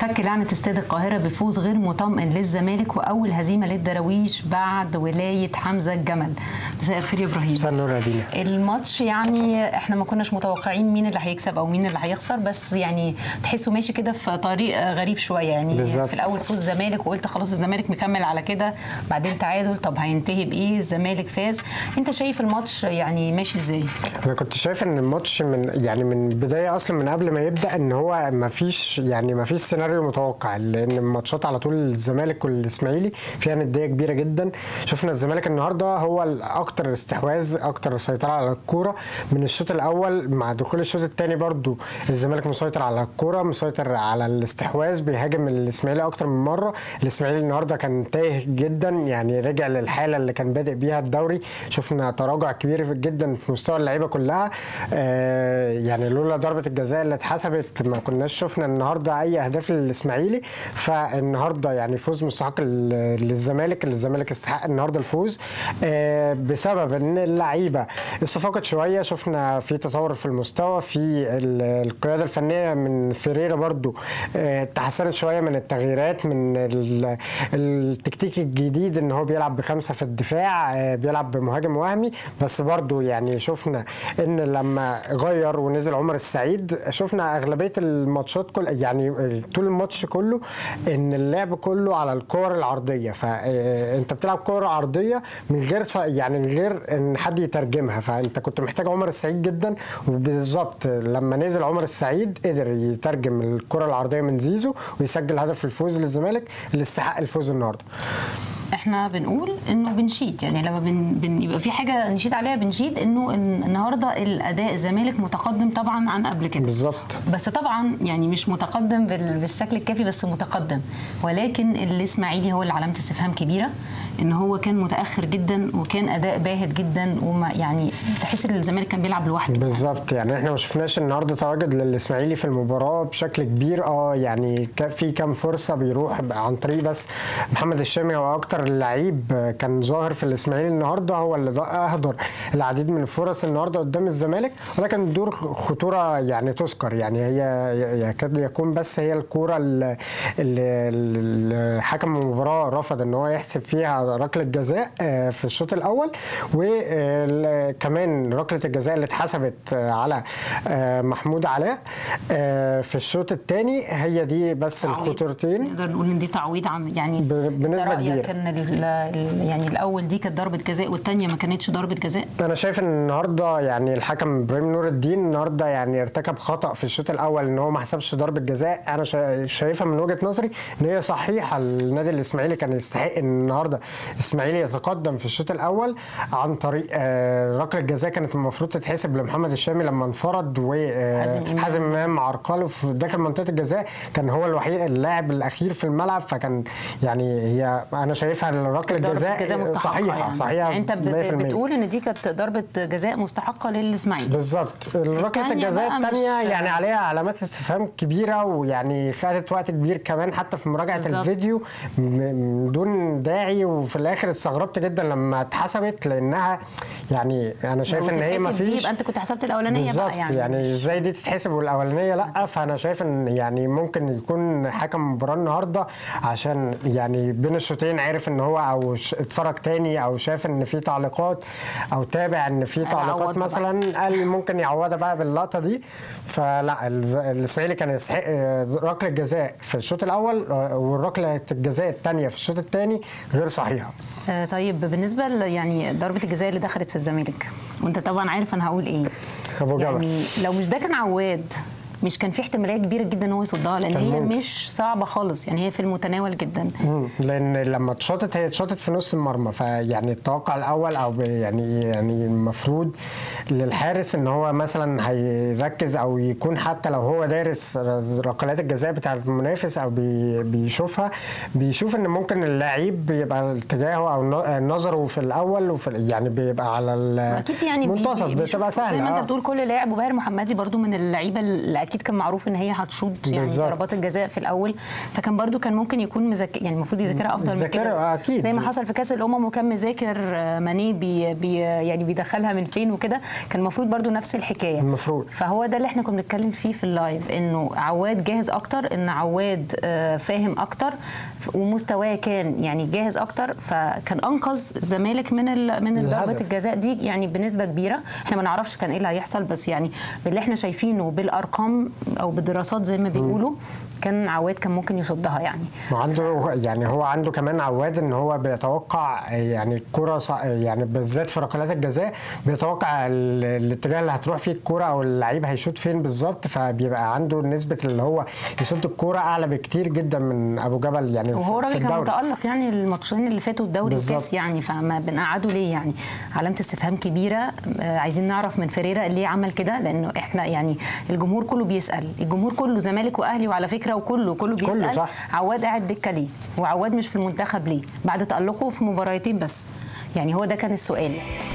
فك لعنة استاد القاهرة بفوز غير مطمئن للزمالك وأول هزيمة للدراويش بعد ولاية حمزة الجمل مساء الخير يا إبراهيم مساء النور يا دينا الماتش يعني احنا ما كناش متوقعين مين اللي هيكسب او مين اللي هيخسر بس يعني تحسه ماشي كده في طريق غريب شويه يعني بالظبط. في الاول فوز الزمالك وقلت خلاص الزمالك مكمل على كده بعدين تعادل طب هينتهي بايه الزمالك فاز انت شايف الماتش يعني ماشي ازاي انا كنت شايف ان الماتش من يعني من بدايه اصلا من قبل ما يبدا ان هو ما فيش يعني ما فيش سيناريو متوقع لان الماتشات على طول الزمالك والاسماعيلي فيها نديه كبيره جدا شفنا الزمالك النهارده هو الاكثر استحواذ اكتر سيطره على الكوره من الشوط الاول مع دخول الشوط الثاني برضو الزمالك مسيطر على الكوره مسيطر على الاستحواذ بيهاجم الاسماعيلي اكتر من مره الاسماعيلي النهارده كان تايه جدا يعني رجع للحاله اللي كان بادئ بيها الدوري شفنا تراجع كبير جدا في مستوى اللعيبه كلها آه يعني لولا ضربه الجزاء اللي اتحسبت ما كناش شفنا النهارده اي اهداف للاسماعيلي فالنهارده يعني فوز مستحق ل- للزمالك اللي الزمالك استحق النهارده الفوز آه بسبب ان اللعيبه استفاقت شويه شفنا في تطور في المستوى في ال- القياده الفنيه من فيريرا برضو آه، تحسنت شويه من التغييرات من ال- التكتيك الجديد ان هو بيلعب بخمسه في الدفاع آه، بيلعب بمهاجم وهمي بس برضو يعني شفنا ان لما غير ونزل عمر السعيد شفنا اغلبيه الماتشات كل يعني طول الماتش كله ان اللعب كله على الكور العرضيه فانت بتلعب كور عرضيه من غير ص- يعني من غير ان حد يترجمها فانت كنت محتاج عمر السعيد جدا وبالظبط لما نزل عمر السعيد قدر يترجم الكره العرضيه من زيزو ويسجل هدف الفوز للزمالك اللي استحق الفوز النهارده احنا بنقول انه بنشيد يعني لما بن بن يبقى في حاجه نشيد عليها بنشيد انه إن النهارده الاداء الزمالك متقدم طبعا عن قبل كده بالظبط بس طبعا يعني مش متقدم بال- بالشكل الكافي بس متقدم ولكن الاسماعيلي هو اللي علامه استفهام كبيره ان هو كان متاخر جدا وكان اداء باهت جدا وما يعني تحس ان الزمالك كان بيلعب لوحده بالظبط يعني احنا ما شفناش النهارده تواجد للاسماعيلي في المباراه بشكل كبير اه يعني ك- في كام فرصه بيروح عن طريق بس محمد الشامي هو اكتر لعيب كان ظاهر في الاسماعيلي النهارده هو اللي ض- اهدر العديد من الفرص النهارده قدام الزمالك ولكن دور خطوره يعني تذكر يعني هي يكاد يكون بس هي الكوره اللي اللي- اللي حكم المباراه رفض ان هو يحسب فيها ركله جزاء آه، في الشوط الاول وكمان ركله الجزاء اللي اتحسبت آه، على آه، محمود علاء آه، في الشوط الثاني هي دي بس تعويض. الخطورتين نقدر نقول ان دي تعويض عن يعني ب- بنسبة أنت رأيك كبيرة. ان ال- ال- يعني الاول دي كانت ضربه جزاء والثانيه ما كانتش ضربه جزاء انا شايف ان النهارده يعني الحكم ابراهيم نور الدين النهارده يعني ارتكب خطا في الشوط الاول ان هو ما حسبش ضربه جزاء انا شا- شايفها من وجهه نظري ان هي صحيحه النادي الاسماعيلي كان يستحق ان النهارده الاسماعيلي يتقدم في الشوط الاول عن طريق آه، ركله جزاء كانت المفروض تتحسب لمحمد الشامي لما انفرد حازم إمام. وحازم امام عرقله في داخل منطقه الجزاء كان هو الوحيد اللاعب الاخير في الملعب فكان يعني هي انا شايفها ركله ضربه جزاء جزاء مستحقه صحيحه يعني. صحيحه يعني انت ب- 100%. بتقول ان دي كانت ضربه جزاء مستحقه للاسماعيلي بالظبط ركله التانية الجزاء بقى مش- الثانيه يعني عليها علامات استفهام كبيره ويعني خدت وقت كبير كمان حتى في مراجعه بالظبط. الفيديو م- من دون داعي وفي الاخر استغربت جدا لما اتحسبت لانها يعني انا شايف ان هي ما وتتحسب دي فيش يبقى انت كنت حسبت الاولانيه بالظبط بقى يعني, يعني مش- ازاي دي تتحسب والاولانيه لا فانا شايف ان يعني ممكن يكون حكم المباراه النهارده عشان يعني بين الشوطين عرف ان هو او ش- اتفرج تاني او شاف ان في تعليقات او تابع ان في قال تعليقات عوضها بقى. مثلا قال ممكن يعوضها بقى باللقطه دي فلا الز- الاسماعيلي كان يستحق آه، ركله جزاء في الشوط الاول آه، والركله الجزاء الثانيه في الشوط الثاني غير صحيحه آه طيب بالنسبه ل- يعني ضربه الجزاء اللي دخلت في الزمالك وانت طبعا عارف انا هقول ايه ابو جبل يعني لو مش ده كان عواد مش كان في احتماليه كبيره جدا ان هو يصدها لان كان هي ممكن. مش صعبه خالص يعني هي في المتناول جدا مم. لان لما اتشاطت هي اتشاطت في نص المرمى فيعني التوقع الاول او ب- يعني يعني المفروض للحارس ان هو مثلا هيركز او يكون حتى لو هو دارس ركلات الجزاء بتاع المنافس او بي- بيشوفها بيشوف ان ممكن اللعيب بيبقى اتجاهه او ن- نظره في الاول وفي يعني بيبقى على اكيد يعني بي- المنتصف بي- بيشوف بتبقى سهله زي ما آه. انت بتقول كل لاعب وباهر محمدي برضو من اللعيبه اللي اكيد اكيد كان معروف ان هي هتشوط يعني بالظبط. ضربات الجزاء في الاول فكان برضو كان ممكن يكون مذاكر يعني المفروض يذاكرها افضل من مذاكرها، كده أكيد. زي ما حصل في كاس الامم وكان مذاكر آه، ماني بي بي يعني بيدخلها من فين وكده كان المفروض برضو نفس الحكايه المفروض. فهو ده اللي احنا كنا بنتكلم فيه في اللايف انه عواد جاهز اكتر ان عواد آه، فاهم اكتر ف- ومستواه كان يعني جاهز اكتر فكان انقذ الزمالك من ال- من الهدف. ضربه الجزاء دي يعني بنسبه كبيره احنا ما نعرفش كان ايه اللي هيحصل بس يعني باللي احنا شايفينه بالارقام او بالدراسات زي ما بيقولوا كان عواد كان ممكن يصدها يعني وعنده يعني هو عنده كمان عواد ان هو بيتوقع يعني الكرة ص- يعني بالذات في ركلات الجزاء بيتوقع ال- الاتجاه اللي هتروح فيه الكرة او اللعيب هيشوط فين بالظبط فبيبقى عنده نسبة اللي هو يصد الكرة اعلى بكتير جدا من ابو جبل يعني وهو في راجل كان الدوري. متالق يعني الماتشين اللي فاتوا الدوري بالظبط. والكاس يعني فما بنقعده ليه يعني علامه استفهام كبيره آه، عايزين نعرف من فريرا ليه عمل كده لانه احنا يعني الجمهور كله بيسال الجمهور كله زمالك واهلي وعلى فكره وكله كله كله بيسال صح. عواد قاعد دكه ليه وعواد مش في المنتخب ليه بعد تالقه في مباراتين بس يعني هو ده كان السؤال